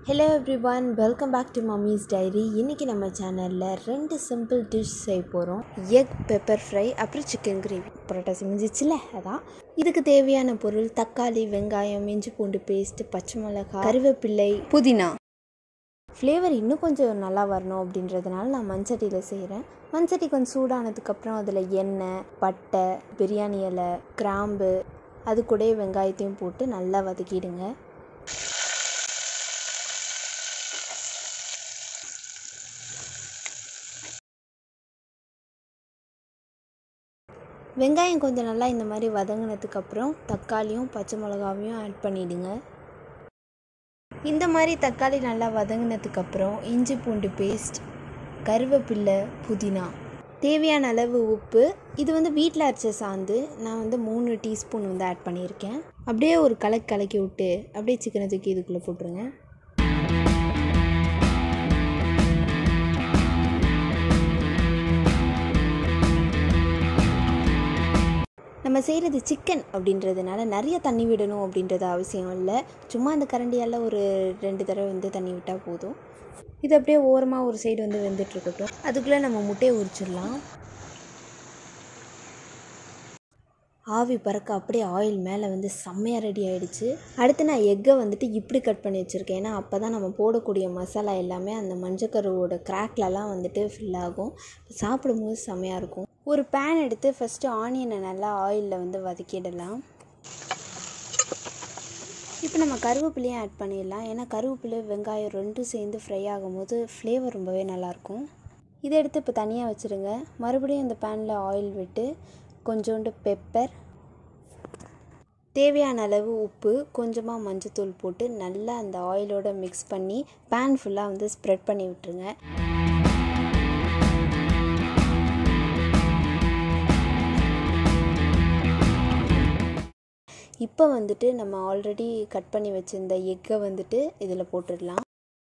hello everyone welcome back to mummy's diary இன்றைக்கி நம்ம சேனலில் ரெண்டு சிம்பிள் டிஷ் செய்ய போகிறோம் எக் பெப்பர் ஃப்ரை அப்புறம் சிக்கன் கிரேவி பரோட்டா செஞ்சிச்சுல அதான் இதுக்கு தேவையான பொருள் தக்காளி வெங்காயம் இஞ்சி பூண்டு பேஸ்ட் பச்சை மிளகாய் கருவேப்பிள்ளை புதினா ஃப்ளேவர் இன்னும் கொஞ்சம் நல்லா வரணும் அப்படின்றதுனால நான் மண்சட்டியில் செய்கிறேன் மண்சட்டி கொஞ்சம் சூடானதுக்கப்புறம் அதில் எண்ணெய் பட்டை பிரியாணி இலை கிராம்பு அது கூடயே வெங்காயத்தையும் போட்டு நல்லா வதக்கிடுங்க வெங்காயம் கொஞ்சம் நல்லா இந்த மாதிரி வதங்கினதுக்கப்புறம் தக்காளியும் பச்சை மிளகாவையும் ஆட் பண்ணிவிடுங்க இந்த மாதிரி தக்காளி நல்லா வதங்கினதுக்கப்புறம் இஞ்சி பூண்டு பேஸ்ட் கருவேப்பில்லை புதினா தேவையான அளவு உப்பு இது வந்து வீட்டில் அரைச்ச சாந்து நான் வந்து மூணு டீஸ்பூன் வந்து ஆட் பண்ணியிருக்கேன் அப்படியே ஒரு கலக்கி கலக்கி விட்டு அப்படியே சிக்கனை தூக்கி இதுக்குள்ளே போட்டுருங்க நம்ம செய்கிறது சிக்கன் அப்படின்றதுனால நிறைய தண்ணி விடணும் அப்படின்றது அவசியம் இல்லை சும்மா அந்த கரண்டியால் ஒரு ரெண்டு தடவை வந்து தண்ணி விட்டால் போதும் இது அப்படியே ஓரமாக ஒரு சைடு வந்து வெந்துட்டுருக்கட்டும் அதுக்குள்ளே நம்ம முட்டையை உரிச்சிடலாம் ஆவி பறக்க அப்படியே ஆயில் மேலே வந்து செம்மையாக ரெடி ஆகிடுச்சு அடுத்து நான் எக்கை வந்துட்டு இப்படி கட் பண்ணி வச்சுருக்கேன் ஏன்னா அப்போ தான் நம்ம போடக்கூடிய மசாலா எல்லாமே அந்த மஞ்சக்கருவோட கிராக்லலாம் வந்துட்டு ஃபில் ஆகும் சாப்பிடும்போது செம்மையாக இருக்கும் ஒரு பேன் எடுத்து ஃபஸ்ட்டு ஆனியனை நல்லா ஆயிலில் வந்து வதக்கிடலாம் இப்போ நம்ம கருவேப்பிலையும் ஆட் பண்ணிடலாம் ஏன்னா கருவேப்பிலை வெங்காயம் ரெண்டும் சேர்ந்து ஃப்ரை ஆகும்போது ஃப்ளேவர் ரொம்பவே நல்லாயிருக்கும் இதை எடுத்து இப்போ தனியாக வச்சுருங்க மறுபடியும் இந்த பேனில் ஆயில் விட்டு கொஞ்சோண்டு பெப்பர் தேவையான அளவு உப்பு கொஞ்சமாக மஞ்சத்தூள் போட்டு நல்லா அந்த ஆயிலோட மிக்ஸ் பண்ணி பேன் ஃபுல்லாக வந்து ஸ்ப்ரெட் பண்ணி விட்டுருங்க இப்போ வந்துட்டு நம்ம ஆல்ரெடி கட் பண்ணி வச்சுருந்த எக்கை வந்துட்டு இதில் போட்டுடலாம்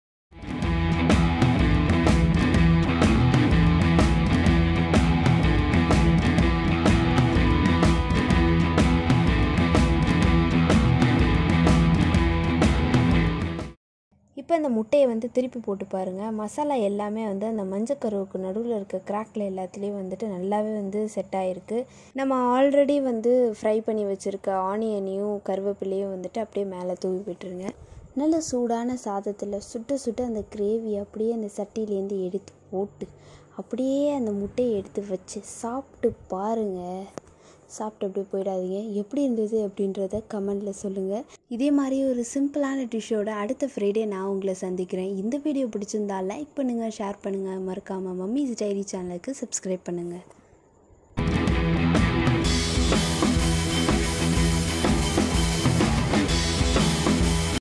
இப்போ இந்த முட்டையை வந்து திருப்பி போட்டு பாருங்கள் மசாலா எல்லாமே வந்து அந்த மஞ்சக்கருவுக்கு நடுவில் இருக்க கிராக்கில் எல்லாத்துலேயும் வந்துட்டு நல்லாவே வந்து செட் ஆகிருக்கு நம்ம ஆல்ரெடி வந்து ஃப்ரை பண்ணி வச்சுருக்க ஆனியனையும் கருவேப்பிலையும் வந்துட்டு அப்படியே மேலே தூவி விட்டுருங்க நல்ல சூடான சாதத்தில் சுட்ட சுட்ட அந்த கிரேவி அப்படியே அந்த சட்டியிலேருந்து எடுத்து போட்டு அப்படியே அந்த முட்டையை எடுத்து வச்சு சாப்பிட்டு பாருங்கள் சாப்பிட்டு அப்படியே போயிடாதீங்க எப்படி இருந்தது அப்படின்றத கமெண்டில் சொல்லுங்கள் இதே மாதிரி ஒரு சிம்பிளான டிஷ்ஷோட அடுத்த ஃப்ரைடே நான் உங்களை சந்திக்கிறேன் இந்த வீடியோ பிடிச்சிருந்தா லைக் பண்ணுங்கள் ஷேர் பண்ணுங்கள் மறக்காமல் மம்மிஸ் டைரி சேனலுக்கு சப்ஸ்கிரைப் பண்ணுங்கள்